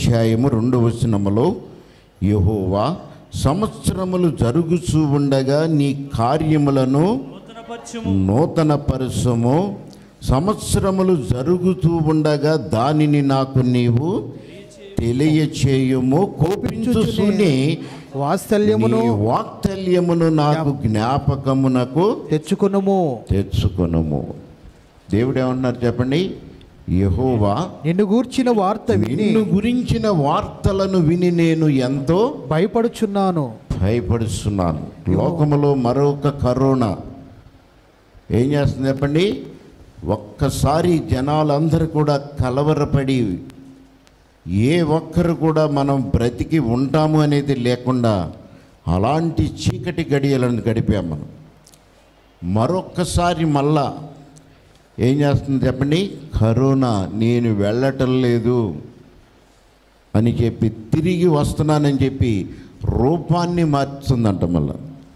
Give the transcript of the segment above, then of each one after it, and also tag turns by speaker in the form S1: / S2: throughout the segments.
S1: అధ్యాయము రెండు వచనములో యెహోవా సంవత్సరములు జరుగుచూ ఉండగా నీ కార్యములను
S2: నూతన పరచుము
S1: నూతన పరుసము సంవత్సరములు జరుగుతూ ఉండగా దానిని నాకు నీవు తెలియచేయుము కోపించుచుని
S3: వాత్సల్యమును
S1: నీ వాక్తల్యమును నాకు జ్ఞాపకమునకు
S3: తెచ్చుకునుము
S1: తెచ్చుకొనుము దేవుడు ఏమన్నారు చెప్పండి యెహోవా
S3: నిన్ను గూర్చిన వార్త విని
S1: నిన్ను గురించిన వార్తలను విని నేను ఎంతో
S3: భయపడుచున్నాను
S1: భయపడుస్తున్నాను లోకములో మరొక కరోనా ఏం చేస్తుంది చెప్పండి ఒక్కసారి జనాలందరూ కూడా కలవరపడి ఏ ఒక్కరు కూడా మనం బ్రతికి ఉంటాము అనేది లేకుండా అలాంటి చీకటి గడియలను గడిపాం మనం మరొక్కసారి మళ్ళా ఏం చేస్తుంది చెప్పండి కరోనా నేను వెళ్ళటం లేదు అని చెప్పి తిరిగి వస్తున్నానని చెప్పి రూపాన్ని మార్చుతుందంట మళ్ళా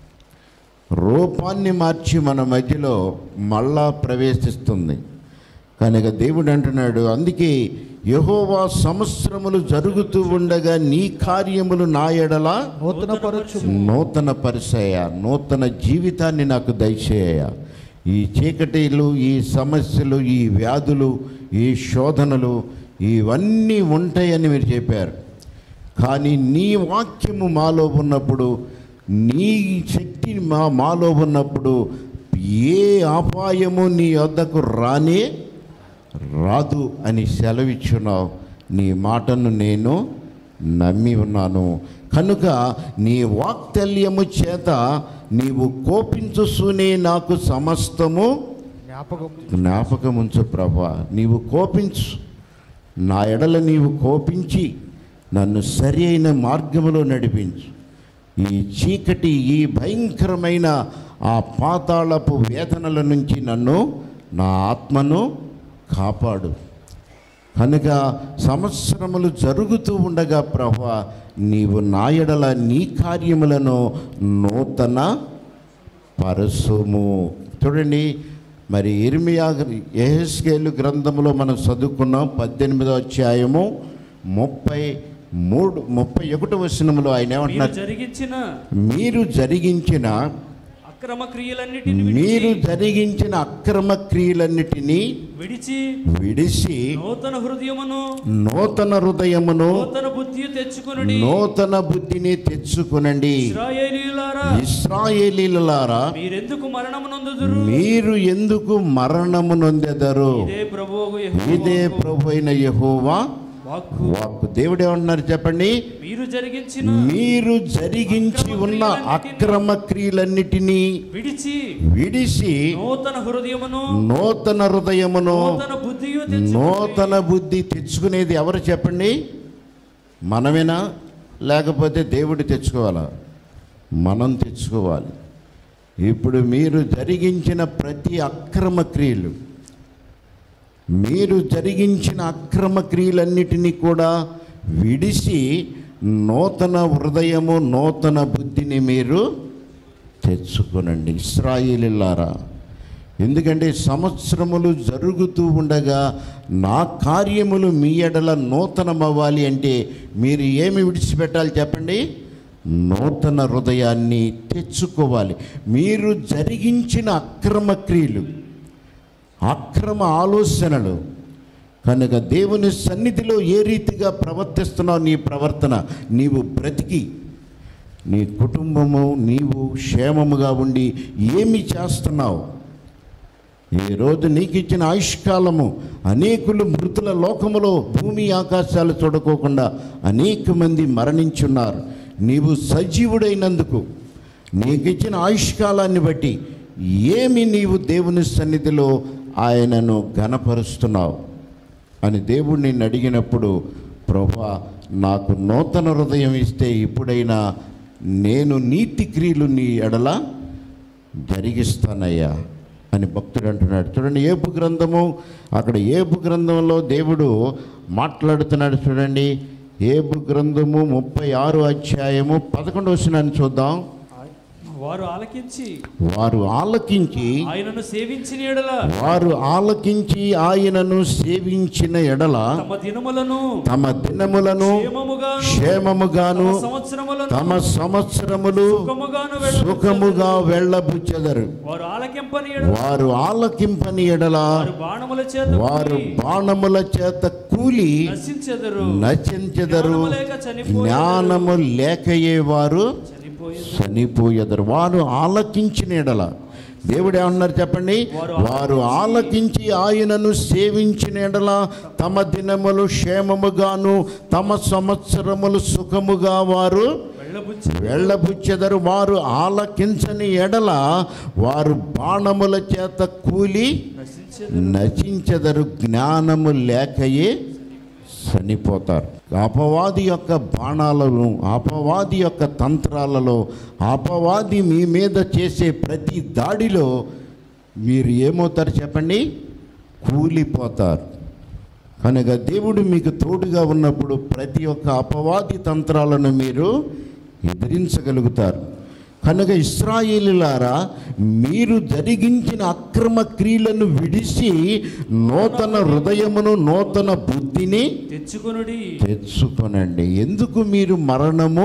S1: రూపాన్ని మార్చి మన మధ్యలో మళ్ళా ప్రవేశిస్తుంది కనుక దేవుడు అంటున్నాడు అందుకే యెహోవా సంవత్సరములు జరుగుతూ ఉండగా నీ కార్యములు నా ఎడల
S3: నూతన పరచు
S1: నూతన పరిచయ నూతన జీవితాన్ని నాకు దయచేయ ఈ చీకటిలు ఈ సమస్యలు ఈ వ్యాధులు ఈ శోధనలు ఇవన్నీ ఉంటాయని మీరు చెప్పారు కానీ నీ వాక్యము మాలో ఉన్నప్పుడు నీ శక్తి మా మాలో ఉన్నప్పుడు ఏ అపాయము నీ వద్దకు రానే రాదు అని సెలవిచ్చున్నావు నీ మాటను నేను నమ్మి ఉన్నాను కనుక నీ వాక్తల్యము చేత నీవు కోపించుసూనే నాకు సమస్తము
S3: జ్ఞాపకం
S1: జ్ఞాపకం ఉంచు ప్రభా నీవు కోపించు నా ఎడల నీవు కోపించి నన్ను సరి అయిన మార్గములో నడిపించు ఈ చీకటి ఈ భయంకరమైన ఆ పాతాళపు వేదనల నుంచి నన్ను నా ఆత్మను కాపాడు కనుక సంవత్సరములు జరుగుతూ ఉండగా ప్రభా నీవు నా ఎడల నీ కార్యములను నూతన పరసుము చూడండి మరి ఇర్మియా ఎహెస్కేలు గ్రంథంలో మనం చదువుకున్నాం పద్దెనిమిదో అధ్యాయము ముప్పై మూడు ముప్పై ఒకటి వచనములో ఆయన
S2: మీరు
S1: ఏమంటున్నారు
S2: జరిగించిన
S1: మీరు జరిగించిన
S2: అక్రమ క్రియలన్నిటిని
S1: మీరు
S2: విడిచి
S1: జరిగించిన అక్రమ క్రియలన్నిటినీ
S2: విడిచి
S1: విడిచి
S2: నూతన హృదయమును
S1: నూతన హృదయమును
S2: నూతన బుద్ధి తెచ్చుకునుడి
S1: నూతన బుద్ధిని తెచ్చుకునండి
S2: ఇశ్రాయేలీయులారా
S1: ఇస్రాయేలీలారా
S2: మీరెందుకు మరణమునందుదురు
S1: మీరు ఎందుకు మరణము నొందెదరు
S2: ఇదే ప్రభువు
S1: ఇదే ప్రభు అయిన యెహోవా
S2: వాక్కు
S1: వాక్కు దేవుడు ఏమంటున్నారు చెప్పండి
S2: మీరు జరిగించిన
S1: మీరు జరిగించి ఉన్న అక్రమ క్రియలన్నిటినీ
S2: విడిచి
S1: విడిసి
S2: నూతన హృదయమును
S1: నూతన హృదయమును
S2: నూతన బుద్ధియు తెచ్చుకునుడి.
S1: నూతన బుద్ధి తెచ్చుకునేది ఎవరు చెప్పండి మనమేనా లేకపోతే దేవుడు తెచ్చుకోవాలా మనం తెచ్చుకోవాలి ఇప్పుడు మీరు జరిగించిన ప్రతి అక్రమ క్రియలు మీరు జరిగించిన అక్రమ క్రియలన్నిటినీ కూడా విడిసి నూతన హృదయము నూతన బుద్ధిని మీరు తెచ్చుకునండి ఇస్రాయిలారా ఎందుకంటే సంవత్సరములు జరుగుతూ ఉండగా నా కార్యములు మీ ఎడల నూతనమవ్వాలి అంటే మీరు ఏమి విడిచిపెట్టాలి చెప్పండి నూతన హృదయాన్ని తెచ్చుకోవాలి మీరు జరిగించిన అక్రమ క్రియలు అక్రమ ఆలోచనలు కనుక దేవుని సన్నిధిలో ఏ రీతిగా ప్రవర్తిస్తున్నావు నీ ప్రవర్తన నీవు బ్రతికి నీ కుటుంబము నీవు క్షేమముగా ఉండి ఏమి చేస్తున్నావు ఈరోజు నీకు ఇచ్చిన ఆయుష్కాలము అనేకులు మృతుల లోకములో భూమి ఆకాశాలు చూడకోకుండా అనేక మంది మరణించున్నారు నీవు సజీవుడైనందుకు నీకు ఇచ్చిన ఆయుష్కాలాన్ని బట్టి ఏమి నీవు దేవుని సన్నిధిలో ఆయనను ఘనపరుస్తున్నావు అని దేవుడు నిన్ను అడిగినప్పుడు ప్రభా నాకు నూతన హృదయం ఇస్తే ఇప్పుడైనా నేను నీతి క్రియలు నీ ఎడల జరిగిస్తానయ్యా అని భక్తుడు అంటున్నాడు చూడండి ఏపు గ్రంథము అక్కడ ఏపు గ్రంథంలో దేవుడు మాట్లాడుతున్నాడు చూడండి ఏపు గ్రంథము ముప్పై ఆరు అధ్యాయము పదకొండు వచ్చినాన్ని చూద్దాం
S2: వారు ఆలకించి
S1: వారు ఆలకించి
S2: ఆయనను సేవించిన ఎడల
S1: వారు ఆలకించి ఆయనను సేవించిన ఎడల
S2: తమ దినములను
S1: తమ దినములను
S2: క్షేమముగాను
S1: క్షేమముగాను
S2: తమ సంవత్సరములను
S1: తమ సంవత్సరములు
S2: సుఖముగాను వెళ్ళ
S1: సుఖముగా వెళ్ళబుచ్చెదరు
S2: వారు ఆలకింపని ఎడల
S1: వారు ఆలకింపని ఎడల
S2: వారు బాణముల చేత
S1: వారు
S2: కూలి
S1: బాణముల చేత కూలి
S2: నశించెదరు
S1: నశించెదరు
S2: జ్ఞానము లేక చనిపోయెదరు.
S1: జ్ఞానము లేకయే వారు
S2: చనిపోయేది
S1: చనిపోయేదరు వారు ఆలకించిన ఎడల దేవుడు ఏమన్నారు చెప్పండి వారు ఆలకించి ఆయనను సేవించిన ఎడల తమ దినములు క్షేమముగాను తమ సంవత్సరములు సుఖముగా వారు
S2: వెళ్ళబుచ్చి
S1: వెళ్ళబుచ్చెదరు వారు ఆలకించని ఎడల వారు బాణముల చేత కూలి
S2: నశించెదరు
S1: నశించెదరు జ్ఞానము లేకయే చనిపోతారు అపవాది యొక్క బాణాలను అపవాది యొక్క తంత్రాలలో అపవాది మీ మీద చేసే ప్రతి దాడిలో మీరు ఏమవుతారు చెప్పండి కూలిపోతారు కనుక దేవుడు మీకు తోడుగా ఉన్నప్పుడు ప్రతి ఒక్క అపవాది తంత్రాలను మీరు ఎదిరించగలుగుతారు కనుక ఇస్రాయేలులారా మీరు జరిగించిన అక్రమ క్రియలను విడిచి నూతన హృదయమును నూతన బుద్ధిని
S2: తెచ్చుకొనుడి
S1: తెచ్చుకొనండి ఎందుకు మీరు మరణము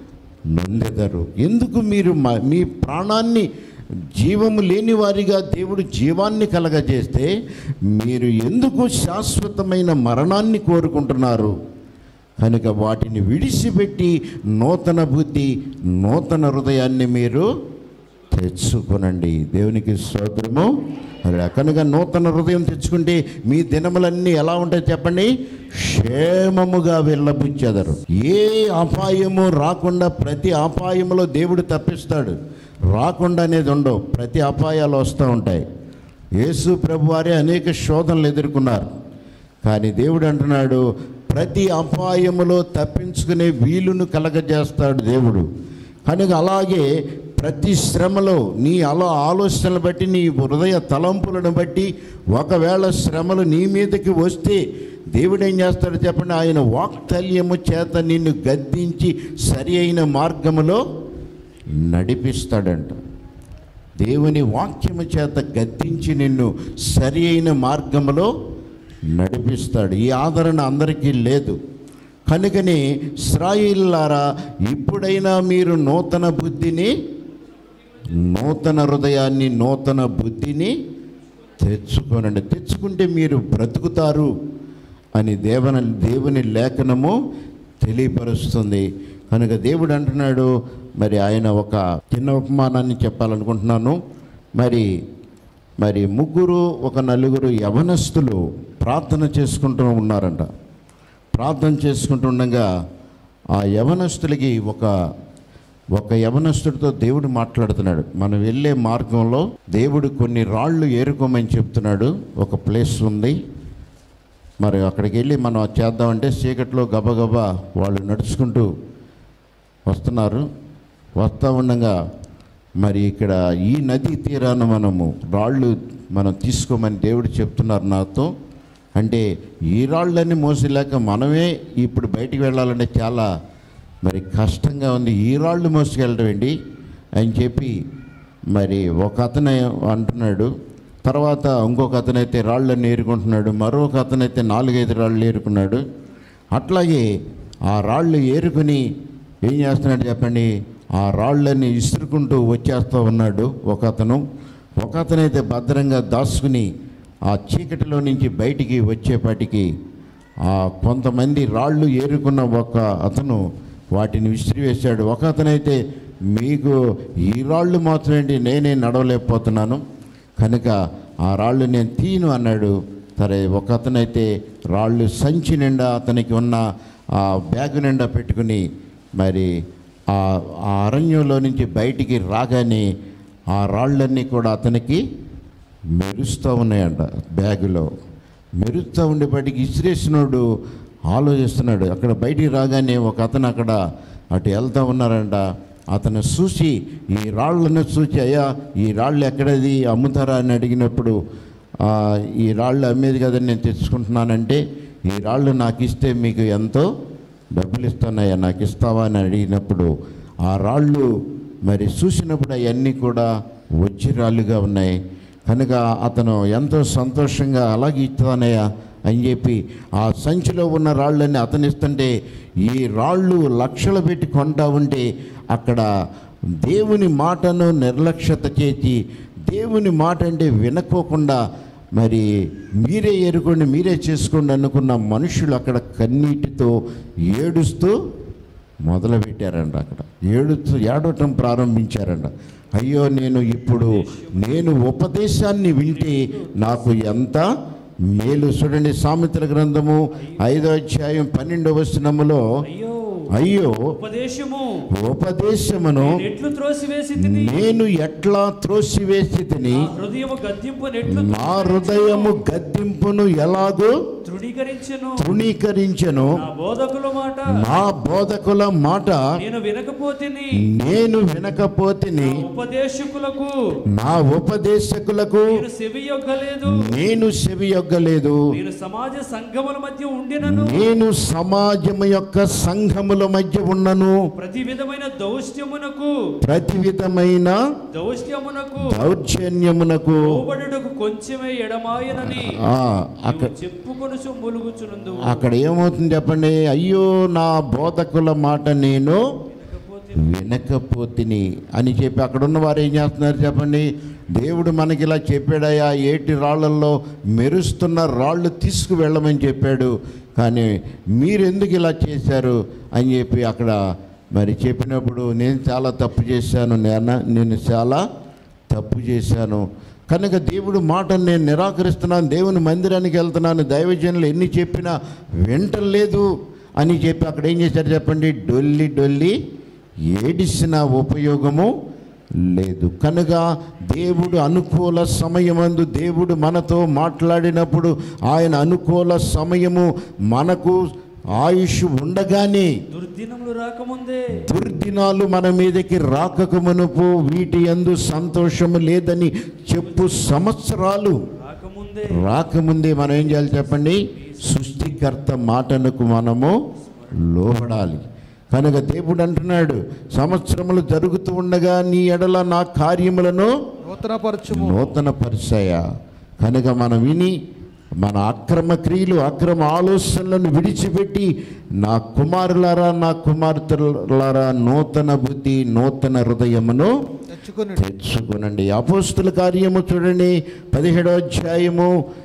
S1: నొందెదరు ఎందుకు మీరు మ- మీ ప్రాణాన్ని జీవము లేని వారిగా దేవుడు జీవాన్ని కలగజేస్తే మీరు ఎందుకు శాశ్వతమైన మరణాన్ని కోరుకుంటున్నారు కనుక వాటిని విడిచిపెట్టి నూతన బుద్ధి నూతన హృదయాన్ని మీరు తెచ్చుకొనండి దేవునికి స్తోత్రము అలా కనుక నూతన హృదయం తెచ్చుకుంటే మీ దినములన్నీ ఎలా ఉంటాయి చెప్పండి క్షేమముగా వెళ్ళబుచ్చెదరు ఏ అపాయము రాకుండా ప్రతి అపాయములో దేవుడు తప్పిస్తాడు రాకుండా అనేది ఉండవు ప్రతి అపాయాలు వస్తూ ఉంటాయి యేసు ప్రభు వారే అనేక శోధనలు ఎదుర్కొన్నారు కానీ దేవుడు అంటున్నాడు ప్రతి అపాయములో తప్పించుకునే వీలును కలగజేస్తాడు దేవుడు కనుక అలాగే ప్రతి శ్రమలో నీ అలా ఆలోచనలు బట్టి నీ హృదయ తలంపులను బట్టి ఒకవేళ శ్రమలు నీ మీదకి వస్తే దేవుడు ఏం చేస్తాడు చెప్పండి ఆయన వాక్తల్యము చేత నిన్ను గద్దించి సరి అయిన మార్గములో నడిపిస్తాడంట దేవుని వాక్యము చేత గద్దించి నిన్ను సరి అయిన మార్గములో నడిపిస్తాడు ఈ ఆదరణ అందరికీ లేదు కనుకని ఇస్రాయిల్లారా ఇప్పుడైనా మీరు నూతన బుద్ధిని నూతన హృదయాన్ని నూతన బుద్ధిని తెచ్చుకోనండి తెచ్చుకుంటే మీరు బ్రతుకుతారు అని దేవన దేవుని లేఖనము తెలియపరుస్తుంది కనుక దేవుడు అంటున్నాడు మరి ఆయన ఒక చిన్న ఉపమానాన్ని చెప్పాలనుకుంటున్నాను మరి మరి ముగ్గురు ఒక నలుగురు యవనస్తులు ప్రార్థన చేసుకుంటూ ఉన్నారంట ప్రార్థన చేసుకుంటుండగా ఆ యవనస్తులకి ఒక ఒక యవనస్తుడితో దేవుడు మాట్లాడుతున్నాడు మనం వెళ్ళే మార్గంలో దేవుడు కొన్ని రాళ్ళు ఏరుకోమని చెప్తున్నాడు ఒక ప్లేస్ ఉంది మరి అక్కడికి వెళ్ళి మనం అది చేద్దామంటే చీకట్లో గబగబా వాళ్ళు నడుచుకుంటూ వస్తున్నారు వస్తూ ఉండగా మరి ఇక్కడ ఈ నది తీరాన మనము రాళ్ళు మనం తీసుకోమని దేవుడు చెప్తున్నారు నాతో అంటే ఈ రాళ్ళని మోసలేక మనమే ఇప్పుడు బయటికి వెళ్ళాలంటే చాలా మరి కష్టంగా ఉంది ఈ రాళ్ళు మోసుకెళ్ళడం ఏంటి అని చెప్పి మరి ఒక అతను అంటున్నాడు తర్వాత ఇంకొక అతనైతే రాళ్ళని ఏరుకుంటున్నాడు మరొక అతనైతే నాలుగైదు రాళ్ళు ఏరుకున్నాడు అట్లాగే ఆ రాళ్ళు ఏరుకుని ఏం చేస్తున్నాడు చెప్పండి ఆ రాళ్ళని ఇసురుకుంటూ వచ్చేస్తూ ఉన్నాడు ఒక అతను ఒక అతనైతే భద్రంగా దాచుకుని ఆ చీకటిలో నుంచి బయటికి వచ్చేపాటికి ఆ కొంతమంది రాళ్ళు ఏరుకున్న ఒక అతను వాటిని విసిరివేశాడు ఒక అతనైతే మీకు ఈ రాళ్ళు మాత్రమేంటి నేనే నడవలేకపోతున్నాను కనుక ఆ రాళ్ళు నేను తీను అన్నాడు సరే ఒక అతనైతే రాళ్ళు సంచి నిండా అతనికి ఉన్న ఆ బ్యాగ్ నిండా పెట్టుకుని మరి ఆ ఆ అరణ్యంలో నుంచి బయటికి రాగానే ఆ రాళ్ళన్నీ కూడా అతనికి మెరుస్తూ ఉన్నాయంట బ్యాగులో మెరుస్తూ ఉండేపాటికి ఇసిరేసినోడు ఆలోచిస్తున్నాడు అక్కడ బయటికి రాగానే ఒక అతను అక్కడ అటు వెళ్తూ ఉన్నారంట అతను చూసి ఈ రాళ్ళను చూసి అయ్యా ఈ రాళ్ళు ఎక్కడది అమ్ముతారా అని అడిగినప్పుడు "ఆ, ఈ రాళ్ళు అమ్మేది కదా నేను తెచ్చుకుంటున్నానంటే ఈ రాళ్ళు నాకు ఇస్తే మీకు ఎంతో డబ్బులు ఇస్తానయ్యా నాకు ఇస్తావా అని అడిగినప్పుడు ఆ రాళ్ళు మరి చూసినప్పుడు అవన్నీ కూడా వజ్రాలుగా ఉన్నాయి కనుక అతను ఎంతో సంతోషంగా అలాగే ఇస్తానయ్యా అని చెప్పి ఆ సంచిలో ఉన్న రాళ్ళని అతను ఇస్తుంటే ఈ రాళ్ళు లక్షలు పెట్టి కొంటా ఉంటే అక్కడ దేవుని మాటను నిర్లక్ష్యత చేసి దేవుని మాట అంటే వినకోకుండా మరి మీరే ఎరుకోండి మీరే చేసుకోండి అనుకున్న మనుషులు అక్కడ కన్నీటితో ఏడుస్తూ మొదలుపెట్టారంట అక్కడ ఏడుతూ ఏడవటం ప్రారంభించారంట అయ్యో నేను ఇప్పుడు నేను ఉపదేశాన్ని వింటే నాకు ఎంత మేలు చూడండి సామెతల గ్రంథము ఐదో అధ్యాయం పన్నెండవ వచనములో
S2: అయ్యో
S1: అయ్యో
S2: ఉపదేశము
S1: ఉపదేశమును
S2: నేను ఎట్లు త్రోసివేసి తిని
S1: నేను ఎట్లా త్రోసివేసి తిని
S2: నా హృదయము గద్దింపు నెట్లు
S1: నా హృదయము గద్దింపును ఎలాగూ
S2: తృణీకరించెను
S1: తృణీకరించెను
S2: నా బోధకుల మాట
S1: నా బోధకుల మాట
S2: నేను వినకపోతేని
S1: నేను వినకపోతిని
S2: ఉపదేశకులకు
S1: నా ఉపదేశకులకు
S2: నేను సెవియొగ్గలేదు
S1: నేను చెవియొగ్గలేదు
S2: నేను సమాజ సంఘముల మధ్య ఉండినను
S1: నేను సమాజం యొక్క సంఘముల మధ్య ఉన్నను
S2: ప్రతి విధమైన దౌష్ట్యమునకు
S1: ప్రతి విధమైన
S2: దౌష్ట్యమునకు
S1: దౌర్జన్యమునకు
S2: లోబడుటకు కొంచెమే ఎడమాయనని
S1: ఆ, అక్కడ
S2: నీవు చెప్పుకొనుచు ములుగుచునందు
S1: అక్కడ ఏమవుతుంది చెప్పండి అయ్యో నా బోధకుల మాట నేను వినకపోతిని అని చెప్పి అక్కడ ఉన్న వారు ఏం చేస్తున్నారు చెప్పండి దేవుడు మనకి ఇలా చెప్పాడయా ఏటి రాళ్ళల్లో మెరుస్తున్న రాళ్ళు తీసుకువెళ్ళమని చెప్పాడు కానీ మీరు ఎందుకు ఇలా చేశారు అని చెప్పి అక్కడ మరి చెప్పినప్పుడు నేను చాలా తప్పు చేశాను నేను నేను చాలా తప్పు చేశాను కనుక దేవుడు మాటను నేను నిరాకరిస్తున్నాను దేవుని మందిరానికి వెళ్తున్నాను దైవజనులు ఎన్ని చెప్పినా వింటలేదు అని చెప్పి అక్కడ ఏం చేశారు చెప్పండి డొల్లి డొల్లి ఏడిసిన ఉపయోగము లేదు కనుక దేవుడు అనుకూల సమయమందు దేవుడు మనతో మాట్లాడినప్పుడు ఆయన అనుకూల సమయము మనకు ఆయుష్ ఉండగానే
S2: దుర్దినములు రాకముందే
S1: దుర్దినాలు మన మీదకి రాకకు మునుపు వీటి యందు సంతోషము లేదని చెప్పు సంవత్సరాలు
S2: రాకముందే
S1: రాకముందే మనం ఏం చేయాలి చెప్పండి సృష్టికర్త మాటనకు మనము లోబడాలి కనుక దేవుడు అంటున్నాడు సంవత్సరములు జరుగుతూ ఉండగా నీ ఎడల నా కార్యములను
S3: నూతన పరచుము
S1: నూతన పరిచయ కనుక మనం విని మన అక్రమ క్రియలు అక్రమ ఆలోచనలను విడిచిపెట్టి నా కుమారులారా నా కుమార్తెలారా నూతన బుద్ధి నూతన హృదయమును
S3: తెచ్చుకుని
S1: తెచ్చుకునండి అపోస్తుల కార్యము చూడండి పదిహేడో అధ్యాయము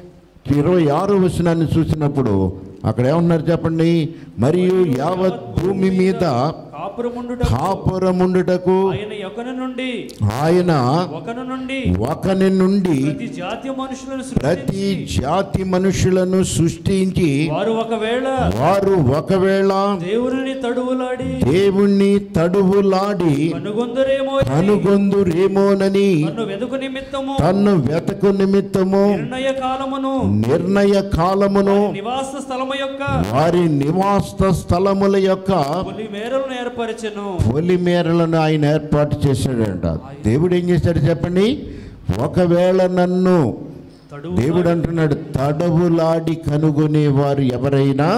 S1: ఇరవై ఆరు వచనాన్ని చూసినప్పుడు అక్కడ ఏమన్నారు చెప్పండి మరియు యావత్ భూమి మీద
S2: కాపురముండుట
S1: కాపురముండుటకు
S2: ఆయన ఒకన నుండి
S1: ఆయన
S2: ఒకన నుండి
S1: ఒకని నుండి
S2: ప్రతి జాతి మనుషులను
S1: ప్రతి
S2: సృష్టించి
S1: జాతి మనుషులను సృష్టించి
S2: వారు ఒకవేళ
S1: వారు ఒకవేళ
S2: దేవుని తడువులాడి
S1: దేవుణ్ణి తడువులాడి
S2: కనుగొందరేమో
S1: కనుగొందురేమోనని
S2: నన్ను వెదుకు నిమిత్తము
S1: తన్ను వెతకు నిమిత్తము
S2: నిర్ణయ కాలమును
S1: నిర్ణయ కాలమును
S2: నివాస స్థలము యొక్క
S1: వారి నివాస స్థలముల యొక్క
S2: కొన్ని మేరలను ఏర్పరచెను
S1: పొలిమేరలను ఆయన ఏర్పాటు చేశాడంట దేవుడు ఏం చేశాడు చెప్పండి ఒకవేళ నన్ను
S2: తడువు
S1: దేవుడు అంటున్నాడు తడవులాడి కనుగొనే వారు ఎవరైనా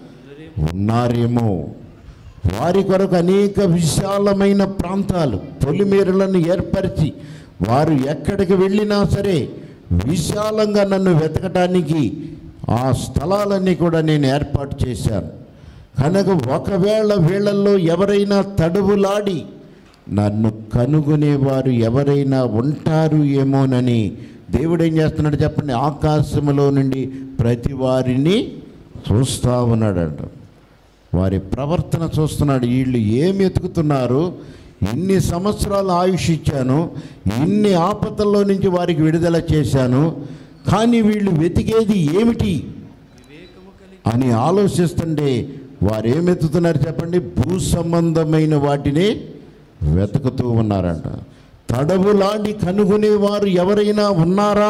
S1: ఉన్నారేమో వారి కొరకు అనేక విశాలమైన ప్రాంతాలు పొలిమేరలను ఏర్పరిచి వారు ఎక్కడికి వెళ్ళినా సరే విశాలంగా నన్ను వెతకటానికి ఆ స్థలాలన్నీ కూడా నేను ఏర్పాటు చేశాను కనుక ఒకవేళ వీళ్ళల్లో ఎవరైనా తడువులాడి నన్ను కనుగొనేవారు ఎవరైనా ఉంటారు ఏమోనని దేవుడు ఏం చేస్తున్నాడు చెప్పండి ఆకాశములో నుండి ప్రతి వారిని చూస్తూ ఉన్నాడంట వారి ప్రవర్తన చూస్తున్నాడు వీళ్ళు ఏమి ఎతుకుతున్నారు ఇన్ని సంవత్సరాలు ఆయుష్ ఇచ్చాను ఇన్ని ఆపదల్లో నుంచి వారికి విడుదల చేశాను కానీ వీళ్ళు వెతికేది ఏమిటి అని ఆలోచిస్తుంటే వారు ఏం ఎత్తుతున్నారు చెప్పండి భూ సంబంధమైన వాటిని వెతుకుతూ ఉన్నారంట తడవులాంటి కనుగొనేవారు ఎవరైనా ఉన్నారా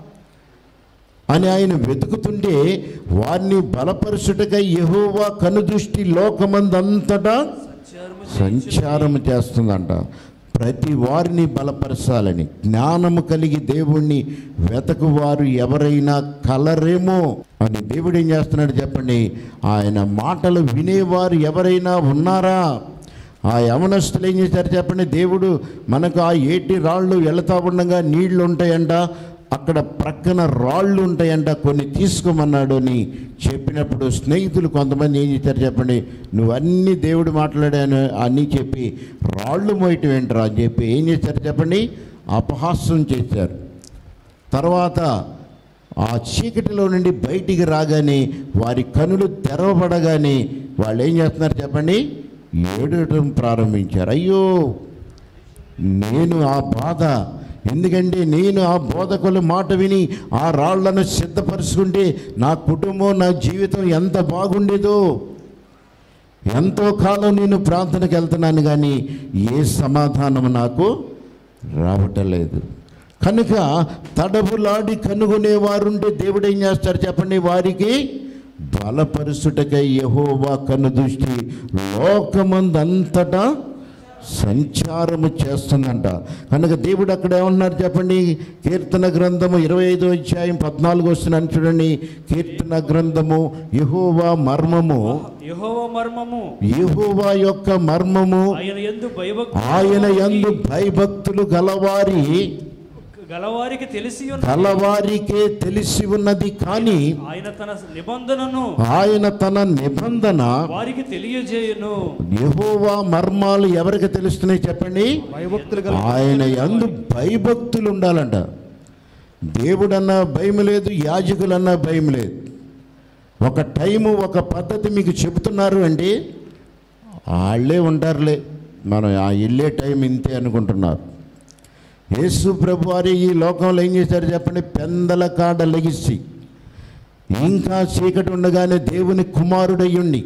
S1: అని ఆయన వెతుకుతుంటే వారిని బలపరుచుటకై యెహోవా కనుదృష్టి లోకమందంతటా
S2: సంచారము
S1: సంచారం చేస్తుందంట ప్రతి వారిని బలపరచాలని జ్ఞానము కలిగి దేవుణ్ణి వెతకువారు ఎవరైనా కలరేమో అని దేవుడు ఏం చేస్తున్నాడు చెప్పండి ఆయన మాటలు వినేవారు ఎవరైనా ఉన్నారా ఆ యవనస్తులు ఏం చేశారు చెప్పండి దేవుడు మనకు ఆ ఏటి రాళ్ళు వెళతా ఉండగా నీళ్లు ఉంటాయంట అక్కడ ప్రక్కన రాళ్ళు ఉంటాయంట కొన్ని తీసుకోమన్నాడు అని చెప్పినప్పుడు స్నేహితులు కొంతమంది ఏం చేశారు చెప్పండి నువ్వు అన్ని దేవుడు మాట్లాడాను అని చెప్పి రాళ్ళు మోయటం ఏంటరా అని చెప్పి ఏం చేశారు చెప్పండి అపహాస్యం చేశారు తర్వాత ఆ చీకటిలో నుండి బయటికి రాగానే వారి కనులు తెరవబడగానే వాళ్ళు ఏం చేస్తున్నారు చెప్పండి ఏడటం ప్రారంభించారు అయ్యో నేను ఆ బాధ ఎందుకంటే నేను ఆ బోధకుల మాట విని ఆ రాళ్లను సిద్ధపరుచుకుంటే నా కుటుంబం నా జీవితం ఎంత బాగుండేదో ఎంతో కాలం నేను ప్రార్థనకి వెళ్తున్నాను కానీ ఏ సమాధానం నాకు రావటం లేదు కనుక తడబులాడి కనుగొనేవారుంటే దేవుడు ఏం చేస్తారు చెప్పండి వారికి బలపరుచుటకై యహోవా కన్ను దృష్టి లోకమందంతటా సంచారము చేస్తుందంట కనుక దేవుడు అక్కడ ఏమన్నారు చెప్పండి కీర్తన గ్రంథము ఇరవై ఐదో అధ్యాయం పద్నాలుగు వస్తున్నాను చూడండి కీర్తన గ్రంథము యహోవా మర్మము
S2: యెహోవా మర్మము
S1: యహోవా యొక్క మర్మము
S2: ఆయన ఎందు భయభక్తి
S1: ఆయన యందు భయభక్తులు గలవారి
S2: గలవారికి తెలిసి ఉన్న
S1: గలవారికే తెలిసి ఉన్నది కానీ
S2: ఆయన తన నిబంధనను
S1: ఆయన తన నిబంధన
S2: వారికి తెలియజేయును
S1: యహోవా మర్మాలు ఎవరికి తెలుస్తున్నాయి చెప్పండి
S3: భయభక్తులు గల
S1: ఆయన యందు భయభక్తులు ఉండాలంట దేవుడన్నా భయం లేదు యాజకులన్నా భయం లేదు ఒక టైము ఒక పద్ధతి మీకు చెబుతున్నారు అండి వాళ్ళే ఉంటారులే మనం ఆ వెళ్ళే టైం ఇంతే అనుకుంటున్నారు యేసు ప్రభు వారి ఈ లోకంలో ఏం చేశారు చెప్పండి పెందల కాడ లెగిసి ఇంకా చీకటి ఉండగానే దేవుని కుమారుడయ్యుండి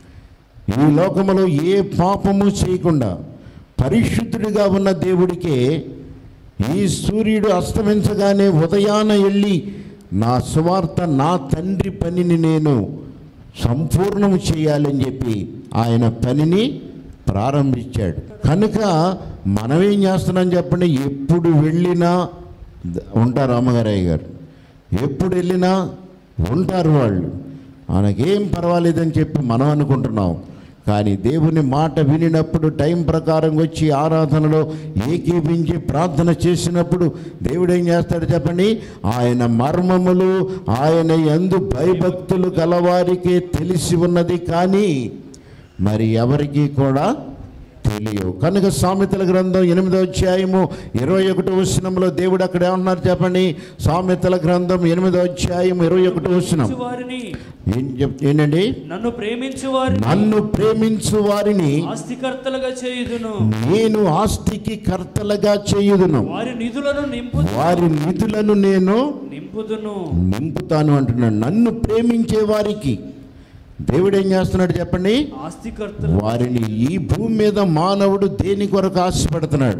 S1: ఈ లోకములో ఏ పాపము చేయకుండా పరిశుద్ధుడిగా ఉన్న దేవుడికే ఈ సూర్యుడు అస్తమించగానే ఉదయాన వెళ్ళి నా సువార్త నా తండ్రి పనిని నేను సంపూర్ణము చేయాలని చెప్పి ఆయన పనిని ప్రారంభించాడు కనుక మనమేం చేస్తున్నాం చెప్పండి ఎప్పుడు వెళ్ళినా ద- ఉంటారు అమ్మగారయ్య గారు ఎప్పుడు వెళ్ళినా ఉంటారు వాళ్ళు మనకేం పర్వాలేదని చెప్పి మనం అనుకుంటున్నాం కానీ దేవుని మాట వినినప్పుడు టైం ప్రకారం వచ్చి ఆరాధనలో ఏకీపించి ప్రార్థన చేసినప్పుడు దేవుడు ఏం చేస్తాడు చెప్పండి ఆయన మర్మములు ఆయన ఎందు భయభక్తులు గలవారికే తెలిసి ఉన్నది కానీ మరి ఎవరికి కూడా తెలియవు కనుక సామెతల గ్రంథం ఎనిమిదో అధ్యాయము ఇరవై ఒకటో వచనంలో దేవుడు అక్కడ ఏమన్నారు చెప్పండి సామెతల గ్రంథం ఎనిమిదో అధ్యాయం ఇరవై ఒకటో వచనం
S2: వారిని
S1: ఏం చెప్ ఏంటండి
S2: నన్ను ప్రేమించు వారిని
S1: నన్ను ప్రేమించు వారిని
S2: ఆస్తికర్తలుగా చేయుదును
S1: నేను ఆస్తికి కర్తలుగా చేయుదును
S2: వారి నిధులను నింపు
S1: వారి నిధులను నేను
S2: నింపుదును
S1: నింపుతాను అంటున్నాను నన్ను ప్రేమించే వారికి దేవుడు ఏం చేస్తున్నాడు చెప్పండి
S2: ఆస్తికర్తలు
S1: వారిని ఈ భూమి మీద మానవుడు దేని కొరకు ఆశపడుతున్నాడు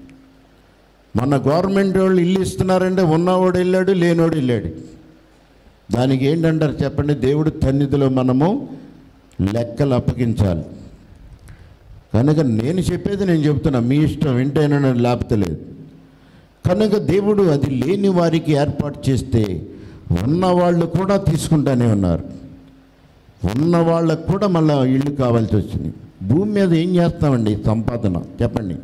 S1: మన గవర్నమెంట్ వాళ్ళు ఇల్లు ఇస్తున్నారంటే ఉన్నవాడు వెళ్ళాడు లేనోడు వెళ్ళాడు దానికి ఏంటంటారు చెప్పండి దేవుడు సన్నిధిలో మనము లెక్కలు అప్పగించాలి కనుక నేను చెప్పేది నేను చెప్తున్నా మీ ఇష్టం వింటేనే నేను లేపతలేదు కనుక దేవుడు అది లేని వారికి ఏర్పాటు చేస్తే ఉన్నవాళ్ళు కూడా తీసుకుంటానే ఉన్నారు ఉన్న వాళ్ళకు కూడా మళ్ళీ ఇల్లు కావాల్సి వచ్చింది భూమి మీద ఏం చేస్తామండి ఈ సంపాదన చెప్పండి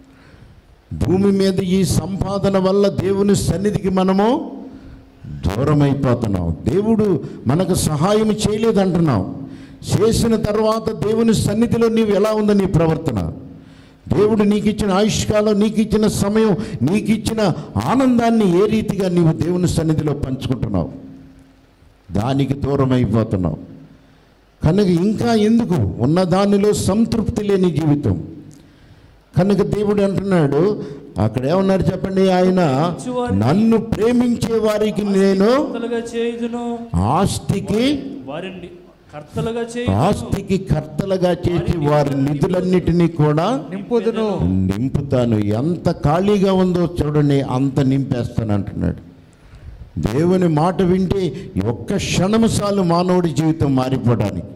S1: భూమి మీద ఈ సంపాదన వల్ల దేవుని సన్నిధికి మనము దూరం అయిపోతున్నాం దేవుడు మనకు సహాయం చేయలేదంటున్నాం చేసిన తర్వాత దేవుని సన్నిధిలో నీవు ఎలా ఉందో నీ ప్రవర్తన దేవుడు నీకు ఇచ్చిన ఆయుష్కాలం నీకు ఇచ్చిన సమయం నీకు ఇచ్చిన ఆనందాన్ని ఏ రీతిగా నీవు దేవుని సన్నిధిలో పంచుకుంటున్నావు దానికి దూరం అయిపోతున్నావు కనుక ఇంకా ఎందుకు ఉన్న దానిలో సంతృప్తి లేని జీవితం కనుక దేవుడు అంటున్నాడు అక్కడ ఏమన్నారు చెప్పండి ఆయన నన్ను ప్రేమించే వారికి నేను
S2: కర్తలుగా చేయుదును
S1: ఆస్తికి
S2: వారిని కర్తలుగా చేయుదును
S1: ఆస్తికి కర్తలుగా చేసి వారి నిధులన్నిటినీ కూడా
S3: నింపుదును
S1: నింపుతాను ఎంత ఖాళీగా ఉందో చూడండి అంత నింపేస్తాను అంటున్నాడు దేవుని మాట వింటే ఒక్క క్షణము చాలు మానవుడి జీవితం మారిపోవడానికి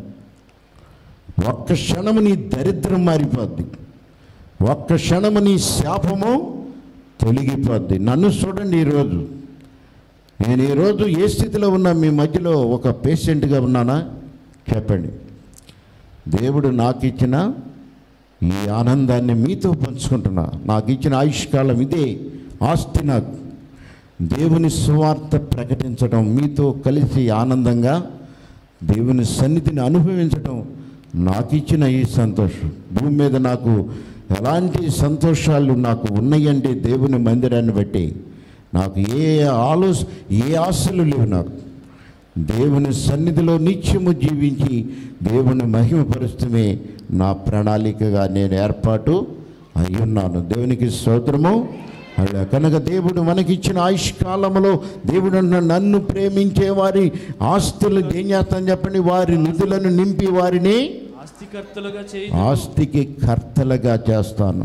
S1: ఒక్క క్షణము నీ దరిద్రం మారిపోద్ది ఒక్క క్షణము నీ శాపము తొలగిపోద్ది నన్ను చూడండి ఈరోజు నేను ఈరోజు ఏ స్థితిలో ఉన్నా మీ మధ్యలో ఒక పేషెంట్గా ఉన్నానా చెప్పండి దేవుడు నాకు ఇచ్చిన ఈ ఆనందాన్ని మీతో పంచుకుంటున్నా నాకు ఇచ్చిన ఆయుష్కాలం ఇదే ఆస్తి నాకు దేవుని సువార్త ప్రకటించడం మీతో కలిసి ఆనందంగా దేవుని సన్నిధిని అనుభవించడం నాకు ఇచ్చిన ఈ సంతోషం భూమి మీద నాకు ఎలాంటి సంతోషాలు నాకు ఉన్నాయంటే దేవుని మందిరాన్ని బట్టి నాకు ఏ ఆలోచ ఏ ఆశలు లేవు నాకు దేవుని సన్నిధిలో నిత్యము జీవించి దేవుని మహిమపరుస్తమే నా ప్రణాళికగా నేను ఏర్పాటు అయి ఉన్నాను దేవునికి స్తోత్రము అలా కనుక దేవుడు మనకిచ్చిన ఆయుష్కాలంలో దేవుడు అన్న నన్ను ప్రేమించే వారి ఆస్తులు ఏం చేస్తాను చెప్పండి వారి నిధులను నింపి వారిని
S2: ఆస్తికర్తలుగా చేయి
S1: ఆస్తికి కర్తలుగా చేస్తాను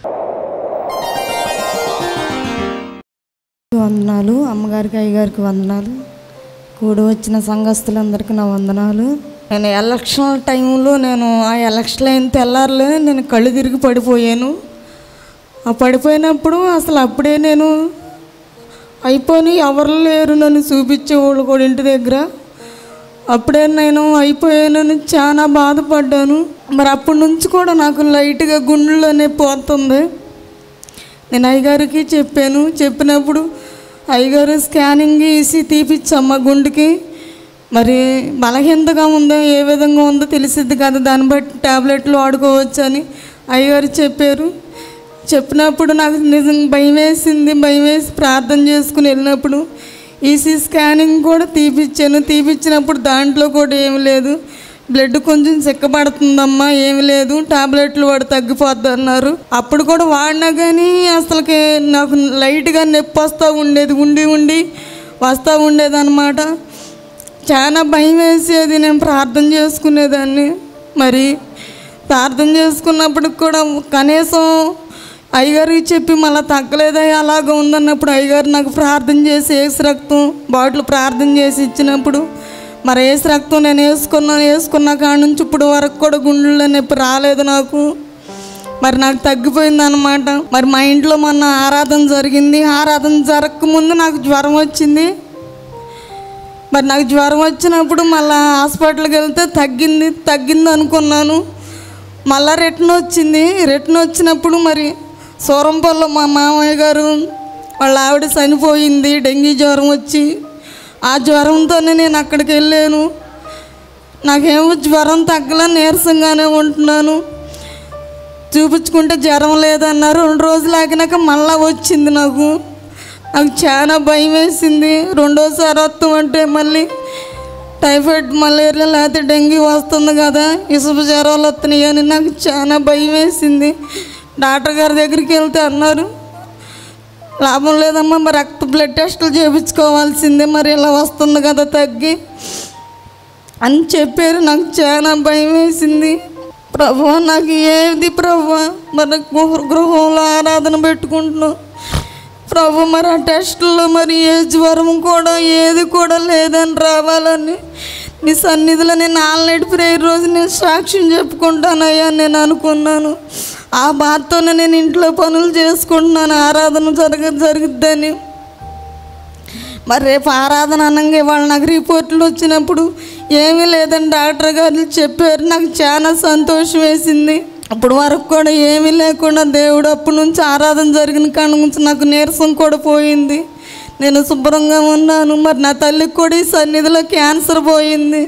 S4: వందనాలు అమ్మగారికి అయ్యగారికి వందనాలు కూడి వచ్చిన సంఘస్థులందరికీ నా వందనాలు నేను ఎలక్షన్ టైంలో నేను ఆ ఎలక్షన్ అయిన తెల్లారులే నేను కళ్ళు తిరిగి పడిపోయాను ఆ పడిపోయినప్పుడు అసలు అప్పుడే నేను అయిపోయి ఎవరు లేరు నన్ను చూపించేవాళ్ళు కూడా ఇంటి దగ్గర అప్పుడే నేను అయిపోయానని చాలా బాధపడ్డాను మరి అప్పటి నుంచి కూడా నాకు లైట్గా గుండెలోనే పోతుంది నేను అయ్యగారికి చెప్పాను చెప్పినప్పుడు అయ్యగారు స్కానింగ్ వేసి తీపిచ్చమ్మ గుండెకి మరి బలహీనతగా ఉందో ఏ విధంగా ఉందో తెలిసిద్ది కదా దాన్ని బట్టి ట్యాబ్లెట్లు వాడుకోవచ్చు అని అయ్యగారు చెప్పారు చెప్పినప్పుడు నాకు నిజం భయం వేసింది భయం వేసి ప్రార్థన చేసుకుని వెళ్ళినప్పుడు ఈసీ స్కానింగ్ కూడా తీపిచ్చాను తీపిచ్చినప్పుడు దాంట్లో కూడా ఏమి లేదు బ్లడ్ కొంచెం చిక్కబడుతుందమ్మా ఏమి లేదు టాబ్లెట్లు వాడు తగ్గిపోద్ది అన్నారు అప్పుడు కూడా వాడినా కానీ అసలుకి నాకు లైట్గా నొప్పి వస్తూ ఉండేది ఉండి ఉండి వస్తూ ఉండేది అనమాట చాలా భయం వేసేది నేను ప్రార్థన చేసుకునేదాన్ని మరి ప్రార్థన చేసుకున్నప్పటికి కూడా కనీసం అయ్యగారికి చెప్పి మళ్ళీ తగ్గలేదా అలాగ ఉందన్నప్పుడు అయ్యగారు నాకు ప్రార్థన చేసి ఏసు రక్తం బాటిల్ ప్రార్థన చేసి ఇచ్చినప్పుడు మరి ఏసు రక్తం నేను వేసుకున్నాను వేసుకున్న కాడ నుంచి ఇప్పుడు వరకు కూడా గుండెల్లో నొప్పి రాలేదు నాకు మరి నాకు తగ్గిపోయింది అనమాట మరి మా ఇంట్లో మొన్న ఆరాధన జరిగింది ఆరాధన జరగకముందు నాకు జ్వరం వచ్చింది మరి నాకు జ్వరం వచ్చినప్పుడు మళ్ళీ హాస్పిటల్కి వెళ్తే తగ్గింది తగ్గింది అనుకున్నాను మళ్ళా రిటర్న్ వచ్చింది రిటర్న్ వచ్చినప్పుడు మరి సూరంపల్లో మా మామయ్య గారు వాళ్ళ ఆవిడ చనిపోయింది డెంగీ జ్వరం వచ్చి ఆ జ్వరంతోనే నేను అక్కడికి వెళ్ళాను నాకేమో జ్వరం తగ్గల నీరసంగానే ఉంటున్నాను చూపించుకుంటే జ్వరం లేదన్నారు రెండు రోజులు ఆగినాక మళ్ళా వచ్చింది నాకు నాకు చాలా భయం వేసింది రెండోసారి వస్తాం అంటే మళ్ళీ టైఫాయిడ్ మలేరియా లేకపోతే డెంగ్యూ వస్తుంది కదా ఇసుప జ్వరాలు వస్తున్నాయి అని నాకు చాలా భయం వేసింది డాక్టర్ గారి దగ్గరికి వెళ్తే అన్నారు లాభం లేదమ్మా మరి రక్త బ్లడ్ టెస్టులు చేయించుకోవాల్సిందే మరి ఇలా వస్తుంది కదా తగ్గి అని చెప్పారు నాకు చాలా భయం వేసింది ప్రభు నాకు ఏది ప్రభు మరి గృహ- గృహంలో ఆరాధన పెట్టుకుంటున్నాం ప్రభు మరి ఆ టెస్టుల్లో మరి ఏ జ్వరం కూడా ఏది కూడా లేదని రావాలని నీ సన్నిధిలో నేను ఆల్నైట్ ప్రేయర్ రోజు నేను సాక్ష్యం చెప్పుకుంటానయ్యా అని నేను అనుకున్నాను ఆ బాధతోనే నేను ఇంట్లో పనులు చేసుకుంటున్నాను ఆరాధన జరగ జరుగుద్దని మరి రేపు ఆరాధన అనగా ఇవాళ నాకు రిపోర్ట్లు వచ్చినప్పుడు ఏమీ లేదని డాక్టర్ గారు చెప్పారు నాకు చాలా సంతోషం వేసింది అప్పుడు వరకు కూడా ఏమీ లేకుండా దేవుడు అప్పటి నుంచి ఆరాధన జరిగిన కాడ నుంచి నాకు నీరసం కూడా పోయింది నేను శుభ్రంగా ఉన్నాను మరి నా తల్లికి కూడా ఈ సన్నిధిలో క్యాన్సర్ పోయింది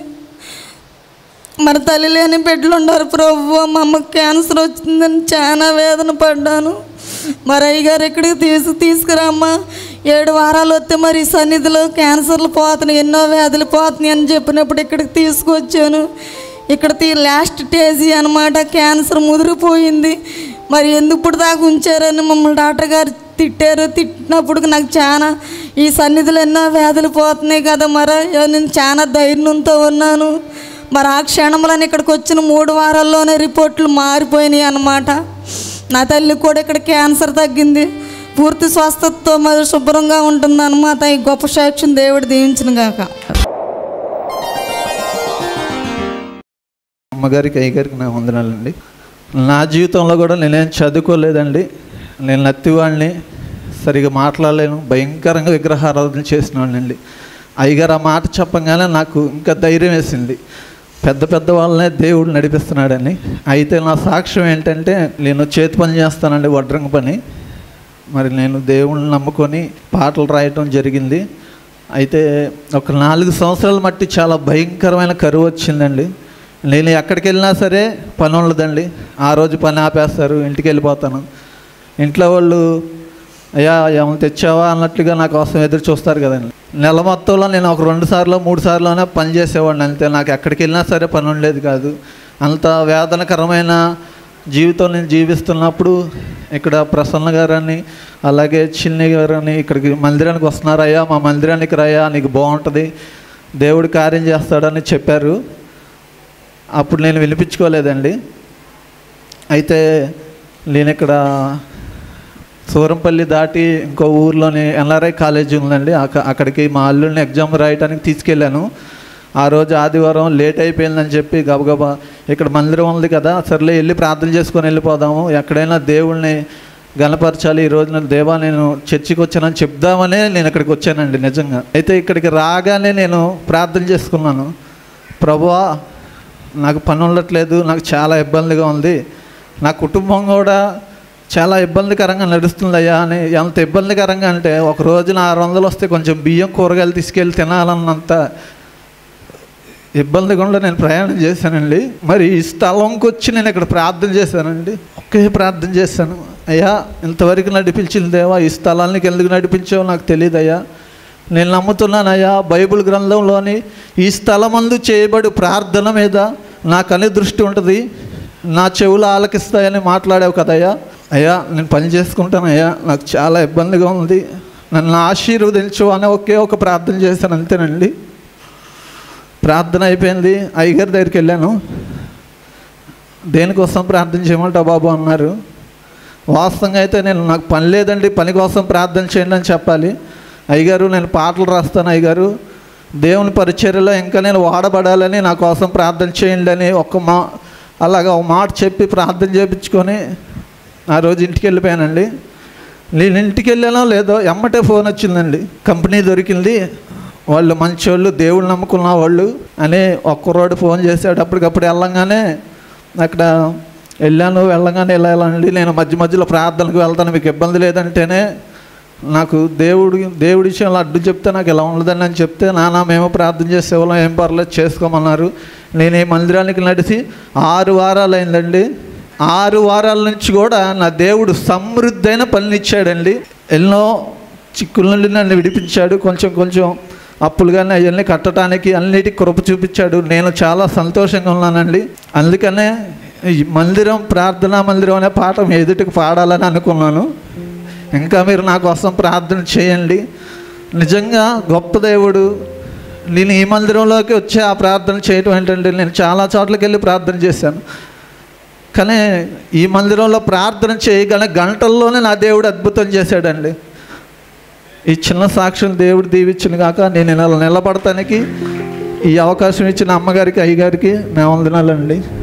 S4: మరి తల్లి లేని బిడ్డలు ఉన్నారు ప్రభు మా అమ్మకి క్యాన్సర్ వచ్చిందని చాలా వేదన పడ్డాను మరి అయ్యగారు ఇక్కడికి తీసు తీసుకురామ్మా ఏడు వారాలు వస్తే మరి ఈ సన్నిధిలో క్యాన్సర్లు పోతున్నాయి ఎన్నో వ్యాధులు పోతున్నాయి అని చెప్పినప్పుడు ఇక్కడికి తీసుకొచ్చాను ఇక్కడ తీ లాస్ట్ స్టేజీ అనమాట క్యాన్సర్ ముదిరిపోయింది మరి ఎందుకు ఇప్పుడు దాకా ఉంచారని మమ్మల్ని డాక్టర్ గారు తిట్టారు తిట్టినప్పుడు నాకు చాలా ఈ సన్నిధిలో ఎన్నో వ్యాధులు పోతున్నాయి కదా మరి నేను చాలా ధైర్యంతో ఉన్నాను మరి ఆ క్షణంలోనే ఇక్కడికి వచ్చిన మూడు వారాల్లోనే రిపోర్ట్లు మారిపోయినాయి అన్నమాట నా తల్లి కూడా ఇక్కడ క్యాన్సర్ తగ్గింది పూర్తి స్వస్థతతో మరి శుభ్రంగా ఉంటుంది అనమాట ఈ గొప్ప సాక్ష్యం దేవుడు దీవించిన గాక
S5: అమ్మగారికి అయ్యగారికి నా వందనాలండి నా జీవితంలో కూడా నేనేం చదువుకోలేదండి నేను నత్తివాడిని సరిగా మాట్లాడలేను భయంకరంగా విగ్రహారాధన చేసిన వాళ్ళండి అయ్యగారు ఆ మాట చెప్పగానే నాకు ఇంకా ధైర్యం వేసింది పెద్ద పెద్ద వాళ్ళనే దేవుడు నడిపిస్తున్నాడని అయితే నా సాక్ష్యం ఏంటంటే నేను చేతి పని చేస్తానండి వడ్రంగ పని మరి నేను దేవుణ్ణి నమ్ముకొని పాటలు రాయటం జరిగింది అయితే ఒక నాలుగు సంవత్సరాల మట్టి చాలా భయంకరమైన కరువు వచ్చిందండి నేను ఎక్కడికి వెళ్ళినా సరే పని ఉండదండి ఆ రోజు పని ఆపేస్తారు ఇంటికి వెళ్ళిపోతాను ఇంట్లో వాళ్ళు అయ్యా ఏమైనా తెచ్చావా అన్నట్లుగా నా కోసం ఎదురు చూస్తారు కదండి నెల మొత్తంలో నేను ఒక రెండు సార్లు మూడు సార్లునే పని చేసేవాడిని అంతే నాకు ఎక్కడికి వెళ్ళినా సరే పని ఉండేది కాదు అంత వేదనకరమైన జీవితం నేను జీవిస్తున్నప్పుడు ఇక్కడ ప్రసన్న గారని అలాగే చిన్ని గారని ఇక్కడికి మందిరానికి వస్తున్నారయ్యా మా మందిరానికి రాయా నీకు బాగుంటుంది దేవుడు కార్యం చేస్తాడని చెప్పారు అప్పుడు నేను వినిపించుకోలేదండి అయితే నేను ఇక్కడ సూరంపల్లి దాటి ఇంకో ఊర్లోని ఎన్ఆర్ఐ కాలేజీ ఉందండి అక్క- అక్కడికి మా అల్లుడిని ఎగ్జామ్ రాయడానికి తీసుకెళ్ళాను ఆ రోజు ఆదివారం లేట్ అయిపోయిందని చెప్పి గబగబా ఇక్కడ మందిరం ఉంది కదా సర్లే వెళ్ళి ప్రార్థన చేసుకొని వెళ్ళిపోదాము ఎక్కడైనా దేవుళ్ళని గణపరచాలి ఈ రోజు నేను దేవా నేను చర్చికి వచ్చానని చెప్దామనే నేను ఇక్కడికి వచ్చానండి నిజంగా అయితే ఇక్కడికి రాగానే నేను ప్రార్థన చేసుకున్నాను ప్రభువా నాకు పని ఉండట్లేదు నాకు చాలా ఇబ్బందిగా ఉంది నా కుటుంబం కూడా చాలా ఇబ్బందికరంగా నడుస్తుందయ్యా అని ఎంత ఇబ్బందికరంగా అంటే ఒక రోజున ఆరు వందలు వస్తే కొంచెం బియ్యం కూరగాయలు తీసుకెళ్ళి తినాలన్నంత ఇబ్బంది గుండా నేను ప్రయాణం చేశానండి మరి ఈ స్థలంకి వచ్చి నేను ఇక్కడ ప్రార్థన చేశానండి ఒకే ప్రార్థన చేశాను అయ్యా ఇంతవరకు నడిపించిన దేవా ఈ స్థలానికి ఎందుకు నడిపించావో నాకు తెలియదు అయ్యా నేను నమ్ముతున్నానయ్యా బైబిల్ గ్రంథంలోని ఈ స్థలమందు చేయబడి ప్రార్థన మీద నాకు అనే దృష్టి ఉంటుంది నా చెవులు ఆలకిస్తాయని మాట్లాడావు కదయ్యా అయ్యా నేను పని చేసుకుంటానయ్యా నాకు చాలా ఇబ్బందిగా ఉంది నన్ను ఆశీర్వదించు అని ఒకే ఒక ప్రార్థన చేశాను అంతేనండి ప్రార్థన అయిపోయింది అయ్యగారి దగ్గరికి వెళ్ళాను దేనికోసం ప్రార్థన చేయమంటావు బాబు అన్నారు వాస్తవంగా అయితే నేను నాకు పని లేదండి పని కోసం ప్రార్థన చేయండి అని చెప్పాలి అయ్యగారు నేను పాటలు రాస్తాను అయ్యగారు దేవుని పరిచర్యలో ఇంకా నేను వాడబడాలని నా కోసం ప్రార్థన చేయండి అని ఒక మా అలాగా ఒక మాట చెప్పి ప్రార్థన చేయించుకొని ఆ రోజు ఇంటికి వెళ్ళిపోయానండి నేను ఇంటికి వెళ్ళానో లేదో ఎమ్మటే ఫోన్ వచ్చిందండి కంపెనీ దొరికింది వాళ్ళు మంచోళ్ళు దేవుళ్ళు నమ్ముకున్న వాళ్ళు అని ఒక్కరోడు ఫోన్ చేశాడు అప్పటికప్పుడు వెళ్ళంగానే అక్కడ వెళ్ళాను వెళ్ళగానే వెళ్ళాలండి నేను మధ్య మధ్యలో ప్రార్థనకు వెళ్తాను మీకు ఇబ్బంది లేదంటేనే నాకు దేవుడి దేవుడి విషయంలో అడ్డు చెప్తే నాకు ఇలా ఉండదని అని చెప్తే నాన్న మేము ప్రార్థన చేసేవాళ్ళం ఏం పర్లేదు చేసుకోమన్నారు నేను ఈ మందిరానికి నడిచి ఆరు వారాలు అయిందండి ఆరు వారాల నుంచి కూడా నా దేవుడు సమృద్ధైన పనినిచ్చాడండి ఎన్నో చిక్కుల నుండి నన్ను విడిపించాడు కొంచెం కొంచెం అప్పులు కానీ అవన్నీ కట్టడానికి అన్నిటికీ కృప చూపించాడు నేను చాలా సంతోషంగా ఉన్నానండి అందుకనే ఈ మందిరం ప్రార్థనా మందిరం అనే పాట మీ ఎదుటికి పాడాలని అనుకున్నాను ఇంకా మీరు నా కోసం ప్రార్థన చేయండి నిజంగా గొప్ప దేవుడు నేను ఈ మందిరంలోకి వచ్చి ఆ ప్రార్థన చేయటం ఏంటంటే నేను చాలా చోట్లకి వెళ్ళి ప్రార్థన చేశాను కానీ ఈ మందిరంలో ప్రార్థన చేయగల గంటల్లోనే నా దేవుడు అద్భుతం చేశాడండి ఈ చిన్న సాక్ష్యం దేవుడు దీవించిన కాక నేను ఇలా నిలబడటానికి ఈ అవకాశం ఇచ్చిన అమ్మగారికి అయ్యగారికి మేము వందనాలండి